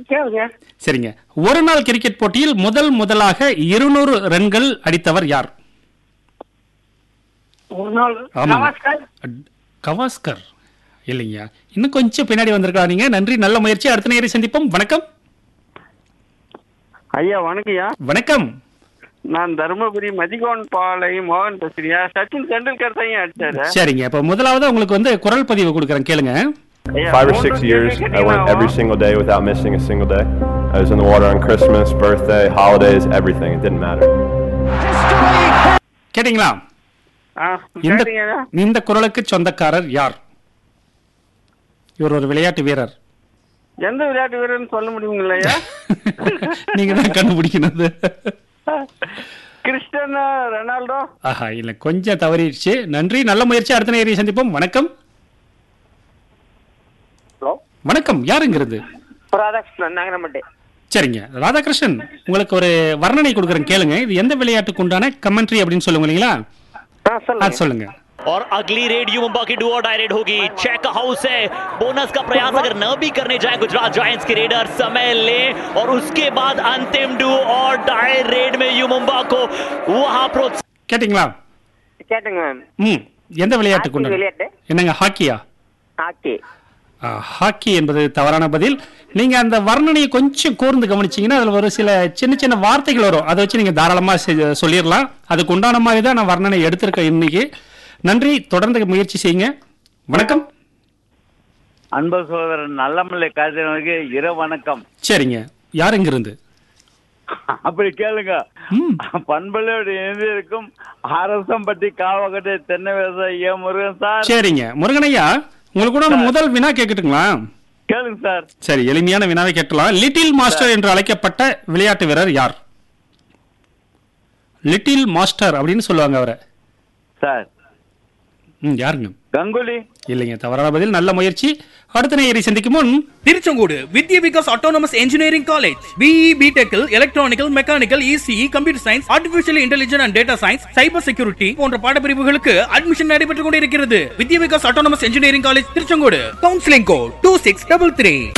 கேளுங்க சரிங்க ஒரு நாள் கிரிக்கெட் போட்டியில் முதல் முதலாக இருநூறு ரன்கள் அடித்தவர் யார் ஒரு நாள் ஆமாங்க. நமஸ்கார் அட்- கவாஸ்கர் இல்லைங்க இன்னும் கொஞ்சம் பின்னாடி வந்திருக்கலாம் நீங்க நன்றி நல்ல முயற்சி அடுத்த நேரம் சந்திப்போம் வணக்கம் ஐயா வணக்கம்யா வணக்கம் நான் தருமபுரி மதிகோன் பாலை மோகன் பேசுறியா சச்சின் தெண்டுல்கர் தான் ஐயா அடிச்சாரு சரிங்க இப்ப முதலாவது உங்களுக்கு வந்து குரல் பதிவு கொடுக்குறேன் கேளுங்க ஐயா, Five or மூன்று six கேள்வி years, I கேட்டீங்கன்னா went every single day without missing a single day. I was in the water on Christmas, birthday, holidays, everything. It didn't matter. கேட்டீங்களா ஆ, இந்த கேட்டீங்கய்யா? இந்த குரலுக்கு சொந்தக்காரர் யார் இவர் ஒரு விளையாட்டு வீரர் எந்த விளையாட்டு வீரர்னு சொல்ல முடியுங்களா ஐயா நீங்க தான் கண்டுபிடிக்கணும் கிறிஸ்டியானோ ரொனால்டோ ஆஹா இல்ல கொஞ்சம் தவறிடுச்சு நன்றி நல்ல முயற்சி அடுத்த நேரம் சந்திப்போம் வணக்கம் ஹலோ வணக்கம் யாருங்கிறது ராதாகிருஷ்ணன் நாகரமட்டே சரிங்க ராதாகிருஷ்ணன் உங்களுக்கு ஒரு வர்ணனை கொடுக்குறேன் கேளுங்க இது எந்த விளையாட்டுக்கு உண்டான கமெண்ட்ரி அப்படின்னு சொல்லுங்க இல்லைங்களா ஆ அது சொல்லுங்க சொல்லுங்க और अगली रेड युमुम्बा की डुओ डायरेक्ट होगी चेक हाउस है बोनस का प्रयास अगर न भी करने जाए गुजरात जायंट्स के रेडर समय ले और उसके बाद अंतिम डू और डाई रेड में युमुम्बा को वहां प्रोत्साहन கேட்டிங்களா கேட்டுங்க மேம் ம் எந்த விளையாட்டுக்கு ஹாக்கி உண்டான விளையாட்டு என்னங்க ஹாக்கியா ஹாக்கி ஆ, ஹாக்கி என்பது தவறான பதில் நீங்க அந்த வர்ணனையை கொஞ்சம் கூர்ந்து கவனிச்சீங்கன்னா அதுல ஒரு சில சின்ன சின்ன வார்த்தைகள் வரும் அதை வச்சு நீங்க தாராளமா செ- சொல்லிடலாம் அதுக்கு உண்டான மாதிரி தான் நான் வர்ணனை எடுத்திருக்கேன் இன்னைக்கு நன்றி தொடர்ந்து முயற்சி செய்யுங்க வணக்கம் அன்பு சகோதரன் நல்லமல்லை காய்ச்சலுக்கு இர வணக்கம் சரிங்க யாருங்க இருந்து அப்படி கேளுங்க ம். பண்பலையோடு இணைந்திருக்கும் அரசம்பட்டி காவகட்டை தென்னை விவசாயி ஏ முருகன் சார் சரிங்க முருகனையா உங்களுக்கு கூட நான் முதல் வினா கேட்கட்டுங்களா கேளுங்க சார் சரி எளிமையான வினாவை கேட்கலாம் லிட்டில் மாஸ்டர் என்று அழைக்கப்பட்ட விளையாட்டு வீரர் யார் லிட்டில் மாஸ்டர் அப்படின்னு சொல்லுவாங்க அவரை சார் ம் யாருங்க கங்குலி இல்லைங்க தவறான பதில் நல்ல முயற்சி அடுத்த நேயரை சந்திக்கும் முன் Tiruchengode Vidya Vikas autonomous engineering college B E பிடெக்கில் electronical mechanical E C E computer science artificial intelligence and data science cyber security போன்ற பாடப்பிரிவுகளுக்கு அட்மிஷன் நடைபெற்றுக் கொண்டிருக்கிறது Vidya Vikas autonomous engineering college Tiruchengode counselling code two six double three